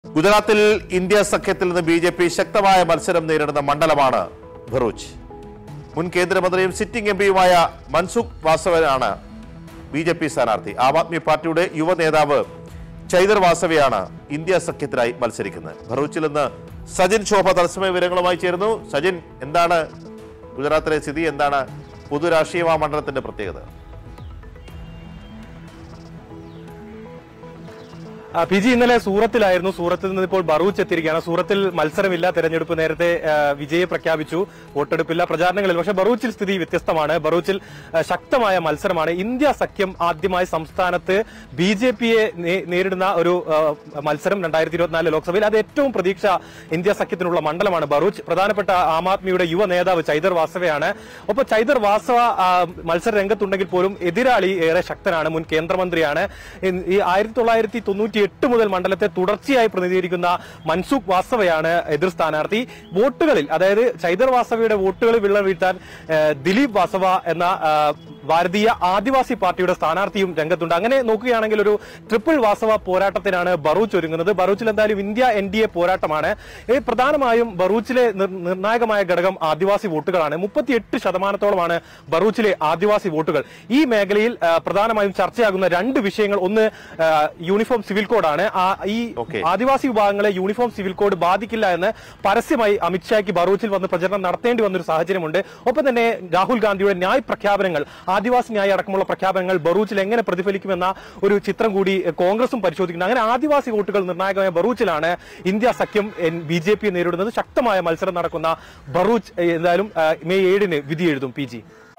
ഗുജറാത്തിൽ ഇന്ത്യ സഖ്യത്തിൽ നിന്ന് B J P ശക്തമായ മത്സരം നേരിടുന്ന മണ്ഡലമാണ് ഭറൂച്ച് മുൻ കേന്ദ്രമന്ത്രിയും സിറ്റിംഗ് എം പിയുമായ മൻസുഖ് വാസവനാണ് ബി ജെ പി സ്ഥാനാർത്ഥി ആം ആദ്മി പാർട്ടിയുടെ യുവ നേതാവ് ചൈതർ വാസവയാണ് ഇന്ത്യ സഖ്യത്തിനായി മത്സരിക്കുന്നത് ഭറൂച്ചിൽ നിന്ന് സജിൻ ശോഭ തത്സമയ വിവരങ്ങളുമായി ചേരുന്നു സജിൻ എന്താണ് ഗുജറാത്തിലെ സ്ഥിതി എന്താണ് പൊതു രാഷ്ട്രീയ മണ്ഡലത്തിന്റെ പ്രത്യേകത ആ, പി ജി ഇന്നലെ സൂറത്തിലായിരുന്നു സൂറത്തിൽ നിന്ന് ഇപ്പോൾ ബറൂച്ച് എത്തിയിരിക്കുകയാണ് സൂറത്തിൽ മത്സരമില്ല തെരഞ്ഞെടുപ്പ് നേരത്തെ ആ, വിജയെ പ്രഖ്യാപിച്ചു വോട്ടെടുപ്പില്ല പ്രചാരണങ്ങളിൽ പക്ഷേ ബറൂച്ചിൽ സ്ഥിതി വ്യത്യസ്തമാണ് ബറൂച്ചിൽ ആ, ശക്തമായ മത്സരമാണ് ഇന്ത്യ സഖ്യം ആദ്യമായി സംസ്ഥാനത്ത് ബി ജെ പിയെ നേരിടുന്ന ഒരു ആ, മത്സരം രണ്ടായിരത്തി ഇരുപത്തിനാല് ലോക്സഭയിൽ അത് ഏറ്റവും പ്രതീക്ഷ ഇന്ത്യ സഖ്യത്തിനുള്ള മണ്ഡലമാണ് ബറൂച്ച് പ്രധാനപ്പെട്ട ആം ആദ്മിയുടെ യുവ നേതാവ് ചൈതർ വാസവയാണ് ഒപ്പം ചൈതർ വാസവ ആ, മത്സര രംഗത്തുണ്ടെങ്കിൽ പോലും എതിരാളി ഏറെ ശക്തനാണ് മുൻ കേന്ദ്രമന്ത്രിയാണ് ഇൻ- ഈ ആയിരത്തി തൊള്ളായിരത്തി തൊണ്ണൂറ്റി എട്ട് മുതൽ മണ്ഡലത്തെ തുടർച്ചയായി പ്രതിനിധീകരിക്കുന്ന മൻസൂഖ് വാസവയാണ് എതിർ സ്ഥാനാർത്ഥി വോട്ടുകളിൽ അതായത് ചൈതർ വാസവയുടെ വോട്ടുകളിൽ വിള്ള വീഴ്ത്താൻ ആ, ദിലീപ് വാസവ എന്ന ആ, ഭാരതീയ ആദിവാസി പാർട്ടിയുടെ സ്ഥാനാർത്ഥിയും രംഗത്തുണ്ട് അങ്ങനെ നോക്കുകയാണെങ്കിൽ ഒരു ട്രിപ്പിൾ വാസവ പോരാട്ടത്തിനാണ് ബറൂച്ച് ഒരുങ്ങുന്നത് ബറൂച്ചിൽ എന്തായാലും ഇന്ത്യ എൻ ഡി എ പോരാട്ടമാണ് ഈ പ്രധാനമായും ബറൂച്ചിലെ നിർ- നിർണായകമായ ഘടകം ആദിവാസി വോട്ടുകളാണ് മുപ്പത്തിയെട്ട് ശതമാനത്തോളമാണ് ബറൂച്ചിലെ ആദിവാസി വോട്ടുകൾ ഈ മേഖലയിൽ ആ, പ്രധാനമായും ചർച്ചയാകുന്ന രണ്ട് വിഷയങ്ങൾ ഒന്ന് ആ, യൂണിഫോം സിവിൽ കോഡാണ് ആ ഈ Okay. ആദിവാസി വിഭാഗങ്ങളെ യൂണിഫോം സിവിൽ കോഡ് ബാധിക്കില്ല എന്ന് പരസ്യമായി അമിത്ഷായ്ക്ക് ബറൂച്ചിൽ വന്ന് പ്രചരണം നടത്തേണ്ടി വന്നൊരു സാഹചര്യമുണ്ട് ഒപ്പം തന്നെ രാഹുൽ ഗാന്ധിയുടെ ന്യായ് പ്രഖ്യാപനങ്ങൾ ആദിവാസി ന്യായ അടക്കമുള്ള പ്രഖ്യാപനങ്ങൾ ബറൂച്ചിൽ എങ്ങനെ പ്രതിഫലിക്കുമെന്ന ഒരു ചിത്രം കൂടി എഹ്, കോൺഗ്രസും പരിശോധിക്കുന്നു അങ്ങനെ ആദിവാസി വോട്ടുകൾ നിർണായകമായ ബറൂച്ചിലാണ് ഇന്ത്യ സഖ്യം ബി ജെ പി നേരിടുന്നത് ശക്തമായ മത്സരം നടക്കുന്ന ബറൂച്ച് എഹ്, എന്തായാലും ആ, മെയ് ഏഴിന് വിധി എഴുതും പി ജി